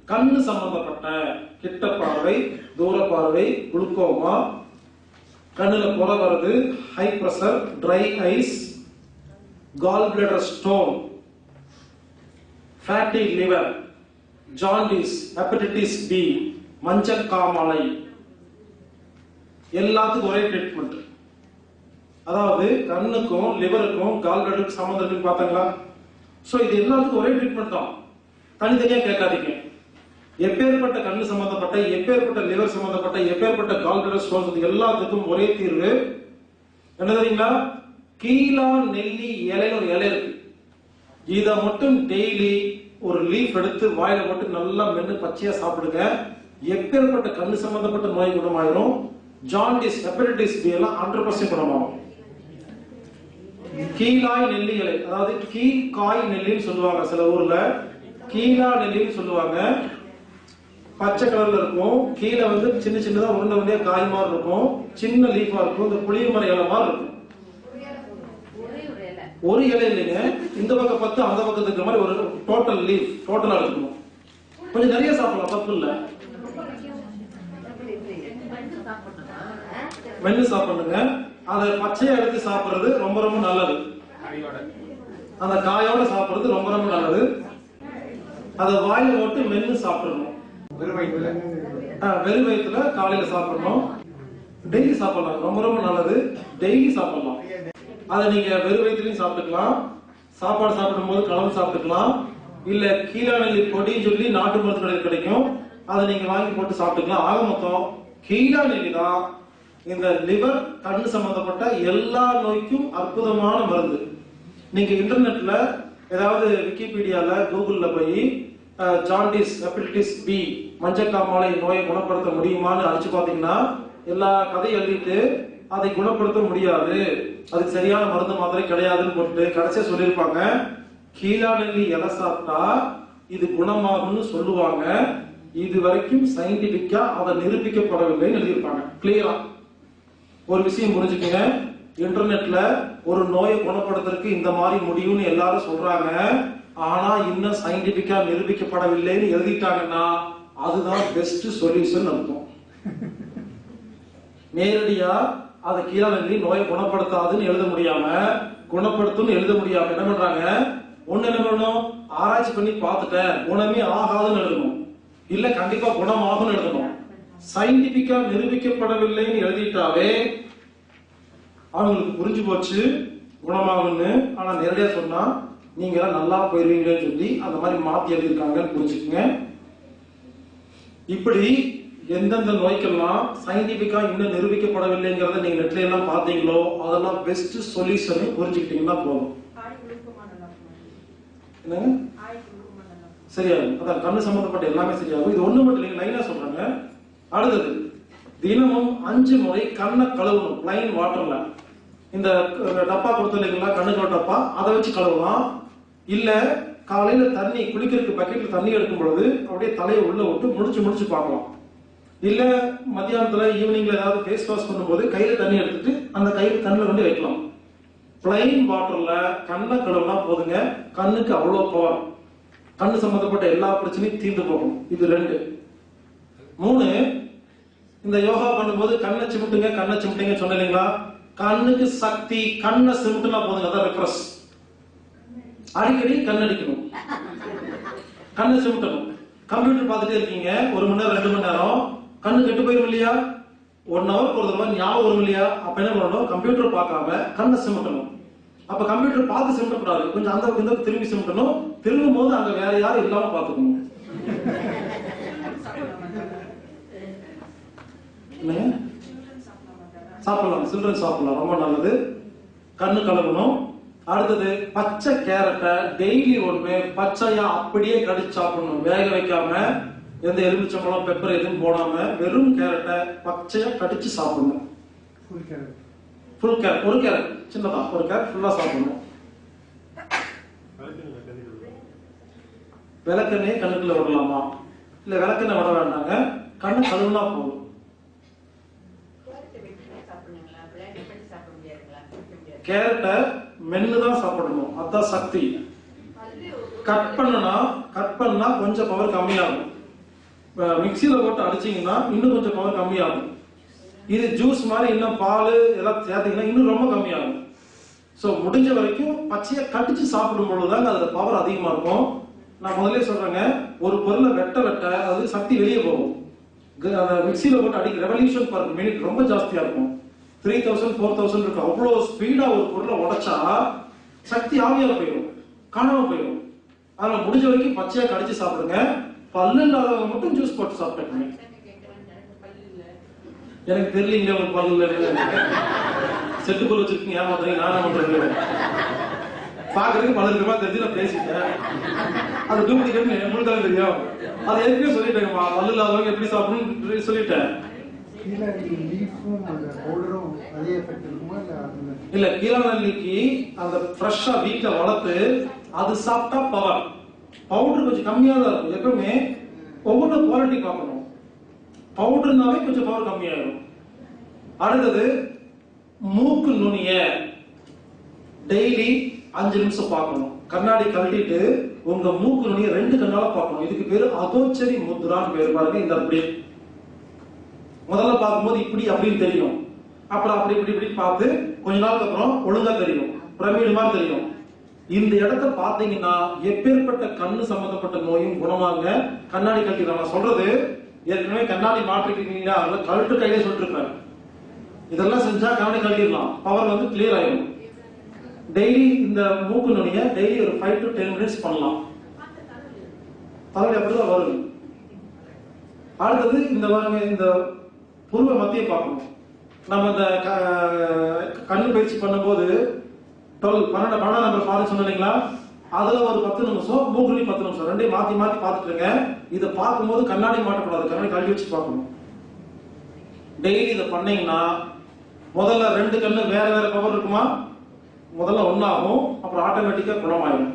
கண்ணு சம்பந்தப்பட்ட கிட்ட பார்வை தூர பார்வை குளுக்கோமா கண்ணுல புற வருது high pressure dry eyes gall bladder stone fatty liver jaundice hepatitis B மஞ்சக்காமலை எல்லாத்துக்கும் ஒரே ட்ரீட்மெண்ட் அதாவது கண்ணுக்கும் லிவருக்கும் கால் பிளடருக்கு சம்மந்தம் இருக்குன்னு பார்த்தாங்களா சோ இது எல்லாத்துக்கும் ஒரே ட்ரீட்மெண்ட் தான் தனித்தனியா கேட்காதீங்க எப்பேற்பட்ட கண்ணு சம்பந்தப்பட்ட எப்பேற்பட்ட லிவர் சம்பந்தப்பட்ட எப்பேற்பட்ட கால் பிளடர் ஸ்டோன்ஸ் இது எல்லாத்துக்கும் ஒரே தீர்வு என்ன தெரியுங்களா கீழா நெல்லி இலைன்னு ஒரு இலை இருக்கு இத மட்டும் டெய்லி ஒரு லீஃப் எடுத்து வாயில மட்டும் நல்லா மென்னு பச்சையா சாப்பிடுங்க எப்பேற்பட்ட கண்ணு சம்பந்தப்பட்ட நோய் குணமாயிரும் ஜாண்டிஸ் ஹெப்படைட்டிஸ் பி எல்லாம் ஹண்ட்ரட் பர்சன்ட் குணமாகும் கீழாய் நெல்லி இலை அதாவது கீழ்காய் நெல்லின்னு சொல்லுவாங்க சில ஊர்ல கீழா நெல்லின்னு சொல்லுவாங்க பச்சை கலர்ல இருக்கும் கீழே வந்து சின்ன சின்னதா உருண்டை உருண்டையா காய் மாதிரி இருக்கும் சின்ன லீஃபா இருக்கும் இந்த புளிய மர இலை மாதிரி இருக்கும் ஒரே ஒரு இலை ஒரு இலை இல்லைங்க இந்த பக்கம் பத்து அந்த பக்கத்துக்கு இருக்கிற மாதிரி ஒரு டோட்டல் லீஃப் டோட்டலா எடுக்கணும் கொஞ்சம் நிறைய சாப்பிடலாம் தப்பு இல்ல மென்னு சாப்பிடுங்க அதை பச்சையா எடுத்து சாப்பிடுறது ரொம்ப ரொம்ப நல்லது அந்த காயோட சாப்பிடுறது ரொம்ப ரொம்ப நல்லது அதை வாயில போட்டு மென்னு சாப்பிடணும் ஆ, வெறும் வயிற்றுல காலையில சாப்பிடணும் டெய்லி சாப்பிடலாம் ரொம்ப ரொம்ப நல்லது டெய்லி சாப்பிடலாம் அதை நீங்க வெறும் வயிற்றுலையும் சாப்பிட்டுக்கலாம் சாப்பாடு சாப்பிடும் போது கலந்து சாப்பிட்டுக்கலாம் இல்ல கீழா நெல்லி பொடின்னு சொல்லி நாட்டு மருந்து கடையில் கிடைக்கும் அதை நீங்க வாங்கி போட்டு சாப்பிட்டுக்கலாம் ஆக மொத்தம் கீழா நெல்லி தான் இந்த லிவர் கண்ணு சம்பந்தப்பட்ட எல்லா நோய்க்கும் அற்புதமான மருந்து நீங்க இன்டர்நெட்ல ஏதாவது விக்கிபீடியால கூகுள்ல போய் அஹ், ஜாண்டிஸ் ஹெப்படைட்டிஸ் பி மஞ்சக்காமாலை நோயை குணப்படுத்த முடியுமான்னு அடிச்சு பாத்தீங்கன்னா எல்லா கதையும் எழுதிட்டு அதை குணப்படுத்த முடியாது அதுக்கு சரியான மருந்து மாத்திரை கிடையாதுன்னு போட்டு கடைசியா சொல்லியிருப்பாங்க கீழா நெல்லி இலை சாப்பிட்டா இது குணமாகும்னு சொல்லுவாங்க இது வரைக்கும் சயின்டிபிக்கா அதை நிரூபிக்கப்படவில்லைன்னு எழுதியிருப்பாங்க கிளியரா ஒரு விஷயம் புரிஞ்சுக்கங்க இன்டர்நெட்ல ஒரு நோயை குணப்படுத்துறதுக்கு இந்த மாதிரி முடியும்னு எல்லாரும் சொல்றாங்க ஆனா இன்னும் சயின்டிபிக்கா நிரூபிக்கப்படவில்லைன்னு எழுதிட்டாங்கன்னா அதுதான் பெஸ்ட் சொல்யூஷன் அர்த்தம் நேரடியா அதை கீழே எழுதி நோயை குணப்படுத்தாதுன்னு எழுத முடியாம குணப்படுத்தும்னு எழுத முடியாம என்ன பண்றாங்க ஒண்ணு என்ன பண்ணணும் ஆராய்ச்சி பண்ணி பார்த்துட்டேன் குணமே ஆகாதுன்னு எழுதணும் இல்ல கண்டிப்பா குணமாகும்னு எழுதணும் சயின்டிபிக்கா நிரூபிக்கப்படவில்லைன்னு எழுதிட்டாவே அவங்களுக்கு புரிஞ்சு போச்சு குணமாகும்னு ஆனா நேரடியா சொன்னா நீங்க எல்லாம் நல்லா போயிருவீங்களேன்னு சொல்லி அந்த மாதிரி மாத்தி எழுதியிருக்காங்கன்னு புரிஞ்சுக்குங்க இப்படி எந்தெந்த நோய்க்கெல்லாம் சயின்டிபிக்கா இன்னும் நிரூபிக்கப்படவில்லைங்கிறத நீங்க நெட்ல எல்லாம் பாத்தீங்களோ அதெல்லாம் பெஸ்ட் சொல்யூஷன் புரிஞ்சுக்கிட்டீங்கன்னா போதும் என்னங்க சரியாகும் அதான் கண்ணு சம்பந்தப்பட்ட எல்லாமே சரியாகும் இது ஒண்ணு மட்டும் இல்லைங்க லைனா சொல்றாங்க அடுத்தது தினமும் அஞ்சு முறை கண்ணை கழுவணும் பிளைன் வாட்டர்ல இந்த அஹ், டப்பா கொடுத்து இல்லைங்களா கண்ணுக்கு டப்பா அதை வச்சு கழுவலாம் இல்ல காலையில தண்ணி குளிக்கிறதுக்கு பக்கெட்ல தண்ணி எடுக்கும் பொழுது அப்படியே தலையை உள்ள விட்டு முடிச்சு முடிச்சு பார்க்கலாம் இல்ல மத்தியானத்துல ஈவினிங்ல ஏதாவது ஃபேஸ் வாஷ் பண்ணும்போது கையில தண்ணி எடுத்துட்டு அந்த கையில கண்ணுல கொண்டு வைக்கலாம் பிளைன் வாட்டர்ல கண்ணை கழுவுனா போதுங்க கண்ணுக்கு அவ்வளவு பவர் கண்ணு சம்பந்தப்பட்ட எல்லா பிரச்சனையும் தீர்ந்து போகும் இது ரெண்டு மூணு இந்த யோகா பண்ணும்போது கண்ணை சிமிட்டுங்க கண்ணை சிமிட்டுங்க சொன்னேன் இல்லைங்களா கண்ணுக்கு சக்தி கண்ணை சிமிட்டுனா போதுங்க அதான் ரெஃப்ரெஷ் அடிக்கடி கண்ணடிக்கணும் கண்ணை சிமிட்டணும் கம்ப்யூட்டர் பார்த்துட்டே இருக்கீங்க ஒரு மணி நேரம் ரெண்டு மணி நேரம் கண்ணு கெட்டு போயிரும் இல்லையா ஒன் ஹவர் ஒரு தடவை ஞாபகம் வரும் இல்லையா அப்ப என்ன பண்ணணும் கம்ப்யூட்டர் பார்க்காம கண்ணை சிமிட்டணும் அப்ப கம்ப்யூட்டர் பார்த்து சிமிட்டக்கூடாது கொஞ்சம் அந்த பக்கம் இந்த பக்கம் திரும்பி சிமிட்டணும் திரும்பும் போது அங்க வேற யாரும் இல்லாம பாத்துக்கணும் என்னங்க சாப்பிடலாம் சில்ட்ரன் சாப்பிடலாம் ரொம்ப நல்லது கண்ணு கழுவணும் அடுத்தது பச்சை கேரட்டை டெய்லி ஒண்ணு பச்சையா அப்படியே கடிச்சு சாப்பிடணும் வேக வைக்காம எந்த எலுமிச்சம்பழம் பெப்பர் எதுவும் போடாம வெறும் கேரட்டை பச்சையா கடிச்சு சாப்பிடணும் ஃபுல் கேரட் ஒரு கேரட் சின்னதா ஒரு கேரட் ஃபுல்லா சாப்பிடணும் விளக்கெண்ணெய் கண்ணுக்குள்ள விடலாமா இல்ல விளக்கெண்ணெய் விட வேண்டாங்க கண்ணு கழுவுனா போதும் கேரட்டை மென்னு தான் சாப்பிடணும் அதான் சக்தி கட் பண்ணனா கட் பண்ணா கொஞ்சம் பவர் கம்மியாகும் மிக்சியில போட்டு அடிச்சீங்கன்னா இன்னும் கொஞ்சம் பவர் கம்மியாகும் இது ஜூஸ் மாதிரி இன்னும் பால் எல்லாம் சேர்த்தீங்கன்னா இன்னும் ரொம்ப கம்மியாகும் ஸோ முடிஞ்ச வரைக்கும் பச்சையை கடிச்சு சாப்பிடும் பொழுதுதாங்க அதுல பவர் அதிகமா இருக்கும் நான் முதல்ல சொல்றேங்க ஒரு பொருளை வெட்ட வெட்ட அது சக்தி வெளியே போகும் க- அந்த மிக்சியில போட்டு அடிக்க ரெவல்யூஷன் பர் மினிட் ரொம்ப ஜாஸ்தியா இருக்கும் த்ரீ தௌசண்ட் ஃபோர் தௌசண்ட் இருக்கும் அவ்வளோ ஸ்பீடா ஒரு பொருளை உடைச்சா சக்தி ஆவியால போயிடும் காணாம போயிடும் அதனால முடிஞ்ச வரைக்கும் பச்சையா கடிச்சு சாப்பிடுங்க பல்லு இல்லாதவங்க மட்டும் ஜூஸ் போட்டு சாப்பிட்டுக்கங்க எனக்கு தெரியலீங்க உங்களுக்கு பல்லு இல்லை செட்டு பொருள் வச்சிருக்கீங்க ஏமாத்துறீங்க நான் என்ன பண்றது பாக்குறதுக்கு பல விதமா தெரிஞ்சு நான் பேசிட்டேன் அது டூப்ளிகேட் உங்களுக்கு தான் தெரியும் அது ஏற்கனவே சொல்லிட்டேங்கம்மா பல்லு இல்லாதவங்க எப்படி சாப்பிடணும்னு சொல்லிட்டேன் கீழே லீஃபும் அந்த பவுடரும் அதே எஃபெக்ட் இருக்குமா இல்லை அதில் இல்ல கீழநெல்லிக்கு அந்த ஃப்ரெஷ்ஷா வீட்ல வளர்த்து அது சாப்பிட்டா பவர் பவுடர் கொஞ்சம் கம்மியா தான் இருக்கும் எப்பவுமே ஒவ்வொரு குவாலிட்டி பார்க்கணும் பவுடர்னாவே கொஞ்சம் பவர் கம்மியாயிடும் அடுத்தது மூக்கு நுனிய டெய்லி அஞ்சு நிமிஷம் பார்க்கணும் கண்ணாடி கழட்டிட்டு உங்க மூக்கு நுனிய ரெண்டு கண்ணால பார்க்கணும் இதுக்கு பேரு அதோச்சரி முத்ரான்னு பேர் பாருங்க இந்த அப்படி முதல்ல பார்க்கும்போது இப்படி அப்படின்னு தெரியும் அப்புறம் அப்படி இப்படி இப்படி பார்த்து கொஞ்ச நாளுக்கு அப்புறம் ஒழுங்கா தெரியும் பிரமிடு மாதிரி தெரியும் இந்த இடத்த பாத்தீங்கன்னா எப்பேற்பட்ட கண்ணு சம்பந்தப்பட்ட நோயும் குணமாங்க கண்ணாடி கட்டிடுறாங்க நான் சொல்றது ஏற்கனவே கண்ணாடி மாற்றிருக்கீங்களா அதுல கழுத்து கையிலே சொல்லிருப்பேன் இதெல்லாம் செஞ்சா கண்ணாடி கட்டிடலாம் பவர் வந்து கிளியர் ஆயிடும் டெய்லி இந்த மூக்கு நுனிய டெய்லி ஒரு ஃபைவ் டு டென் மினிட்ஸ் பண்ணலாம் தலைவலி அப்படிதான் வரும் அடுத்தது இந்த பாருங்க இந்த புருவ மத்திய பார்க்கணும் நம்ம இந்த க- கண்ணு பயிற்சி பண்ணும்போது டுவெல் பன்னெண்டு பன்னெண்டாம் நம்பர் பாரு சொன்னீங்களா அதுல ஒரு பத்து நிமிஷம் மூக்குலி பத்து நிமிஷம் ரெண்டையும் மாத்தி மாத்தி பார்த்துட்டுருங்க இதை பார்க்கும்போது கண்ணாடி மாட்டக்கூடாது கண்ணாடி கழுவி வச்சு பார்க்கணும் டெய்லி இதை பண்ணீங்கன்னா முதல்ல ரெண்டு கண்ணு வேற வேற பவர் இருக்குமா முதல்ல ஒன்னாகும் அப்புறம் ஆட்டோமேட்டிக்கா குணமாயிடும்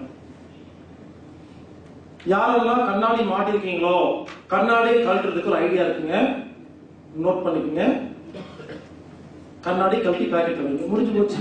யாரெல்லாம் கண்ணாடி மாட்டிருக்கீங்களோ கண்ணாடி கழட்டுறதுக்கு ஒரு ஐடியா இருக்குங்க நோட் பண்ணிக்கங்க கண்ணாடி கழட்டி பேக்கெட் வைங்க முடிஞ்சு போச்சு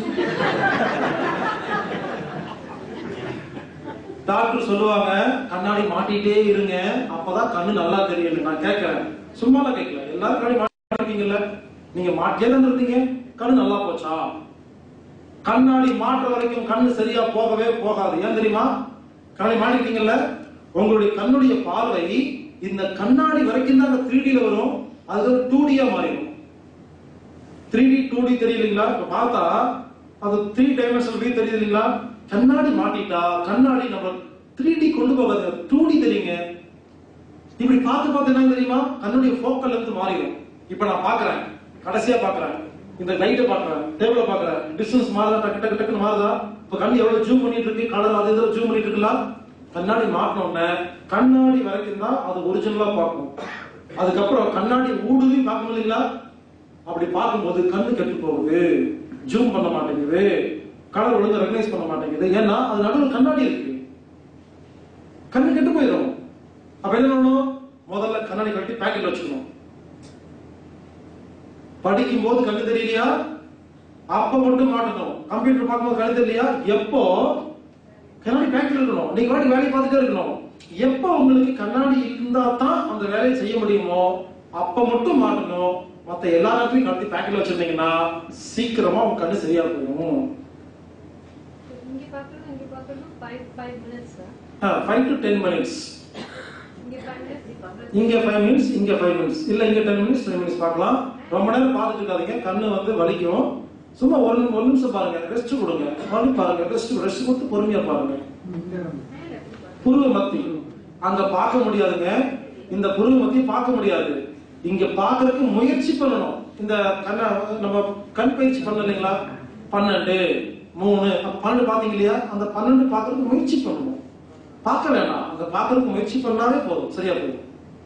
டாக்டர் சொல்லுவாங்க கண்ணாடி மாட்டிட்டே இருங்க அப்பதான் கண்ணு நல்லா தெரியும் நான் கேட்கிறேன் சும்மாலாம் கேட்கல எல்லாரும் கண்ணாடி மாட்டிருக்கீங்கல்ல நீங்க மாட்டியே தான் இருந்தீங்க கண்ணு நல்லா போச்சா கண்ணாடி மாற்ற வரைக்கும் கண்ணு சரியா போகவே போகாது ஏன் தெரியுமா கண்ணாடி மாட்டிருக்கீங்கல்ல உங்களுடைய கண்ணுடைய பார்வை இந்த கண்ணாடி வரைக்கும் தான் த்ரீ டில வரும் அது டூ டியா மாறிடும் த்ரீ டி டூ டி தெரியலீங்களா இப்ப பார்த்தா அது த்ரீ டைமென்ஷனல் வியூ தெரியுது இல்லைங்களா கண்ணாடி மாட்டிட்டா கண்ணாடி நம்ம த்ரீ டி கொண்டு போகாது டூ டி தெரியுங்க இப்படி பார்த்து பார்த்து என்ன தெரியுமா கண்ணுடைய ஃபோக்கல் இருந்து மாறிடும் இப்ப நான் பாக்குறேன் கடைசியா பாக்குறேன் இந்த லைட்டை பாக்குறேன் டேபிள பாக்குறேன் டிஸ்டன்ஸ் மாறுதா டக்கு டக்கு டக்குன்னு மாறுதா இப்ப கண்ணு எவ்வளவு ஜூம் பண்ணிட்டு இருக்கு கலர் அது இதுல ஜூம் பண்ணிட்டு இருக்கலாம் கண்ணாடி மாட்டின உடனே கண்ணாடி வரைக்கும் தான் அது ஒரிஜினலா பார்க்கும் அதுக்கப்புறம் கண்ணாடி ஊடுருவி பார்க்க முடியல அப்படி பார்க்கும்போது கண்ணு கெட்டு போகுது ஜூம் பண்ண மாட்டேங்குது கலர் ஒழுங்கா ரெகனைஸ் பண்ண மாட்டேங்குது ஏன்னா அது நடுவில் கண்ணாடி இருக்கு கண்ணு கெட்டு போயிடும் அப்ப என்ன பண்ணணும் முதல்ல கண்ணாடி கட்டி பேக்கெட்ல வச்சுக்கணும் படிக்கும் போது கண்ணு தெரியலையா அப்ப மட்டும் மாட்டணும் கம்ப்யூட்டர் பார்க்கும்போது கண்ணு தெரியலையா எப்போ கண்ணாடி பேக்கெட்ல இருக்கணும் நீங்க வாட்டி வேலையை பார்த்துட்டே இருக்கணும் எப்போ உங்களுக்கு கண்ணாடி இருந்தா தான் அந்த வேலையை செய்ய முடியுமோ அப்ப மட்டும் மாட்டணும் மத்த எல்லா நேரத்தையும் கட்டி பேக்கெட்ல வச்சிருந்தீங்கன்னா சீக்கிரமா உங்க கண்ணு சரியா போயிடும் இங்க பார்க்கணும் இங்க பார்க்கணும் five five minutes five to ten minutes இங்க ஃபைவ் மினிட்ஸ் இங்க ஃபைவ் மினிட்ஸ் இங்க ஃபைவ் மினிட்ஸ் இல்ல இங்க டென் மினிட்ஸ் டென் மினிட்ஸ் பார்க்கலாம் ரொம்ப நேரம் பார்த்துட்டு இருக்காதீங்க கண்ணு வந்து வலிக்கும் சும்மா ஒரு நிமி- ஒரு நிமிஷம் பாருங்க ரெஸ்ட் கொடுங்க மறுபடியும் பாருங்க ரெஸ்ட் ரெஸ்ட் கொடுத்து பொறுமையா பாருங்க இங்கே புருவ மத்தி அங்க பார்க்க முடியாதுங்க இந்த புருவ மத்தி பார்க்க முடியாது இங்க பார்க்கறதுக்கு முயற்சி பண்ணணும் இந்த கண்ண நம்ம கண் பயிற்சி பண்ண இல்லைங்களா பன்னெண்டு மூணு அப்ப பன்னெண்டு பாத்தீங்க இல்லையா அந்த பன்னெண்டு பார்க்கறதுக்கு முயற்சி பண்ணணும் பார்க்க வேணாம் அங்க பார்க்கறதுக்கு முயற்சி பண்ணாலே போதும் சரியா போதும்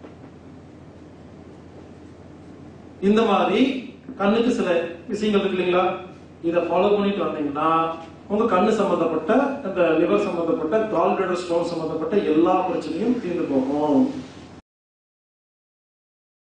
இந்த மாதிரி கண்ணுக்கு சில விஷயங்கள் இருக்கு இல்லைங்களா இதை ஃபாலோ பண்ணிட்டு வந்தீங்கன்னா உங்க கண்ணு சம்பந்தப்பட்ட இந்த லிவர் சம்பந்தப்பட்ட கால் ஸ்டோன் சம்பந்தப்பட்ட எல்லா பிரச்சனையும் தீர்ந்து போகும்